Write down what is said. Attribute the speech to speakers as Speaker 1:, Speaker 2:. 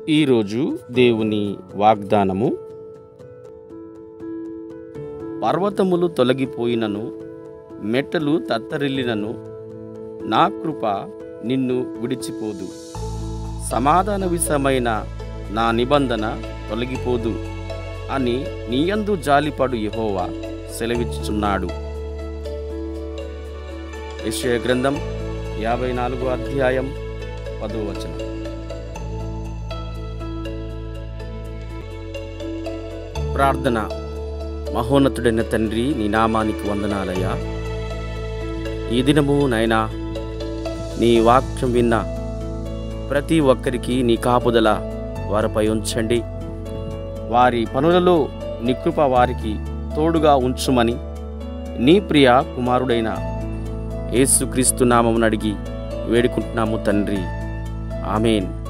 Speaker 1: ఈరోజు దేవుని వాగ్దానము పర్వతములు తొలగిపోయినను మెట్టలు తత్తరిల్లినను నా కృప నిన్ను విడిచిపోదు సమాధాన విషయమైన నా నిబంధన తొలగిపోదు అని నీయందు జాలిపడు యెహోవా సెలవిచ్చుచున్నాడు యెషయా గ్రంథం యాభై నాలుగో అధ్యాయం పదో వచనం ప్రార్థన మహోన్నతుడైన తండ్రి నీ నామానికి వందనాలయ్యా ఈ దినము నైనా నీ వాక్యం విన్న ప్రతి ఒక్కరికి నీ కాపుదల వారిపై ఉంచండి వారి పనులలో నికృప వారికి తోడుగా ఉంచుమని నీ ప్రియ కుమారుడైన యేసుక్రీస్తు నామమును అడిగి వేడుకుంటున్నాము తండ్రి ఆమెన్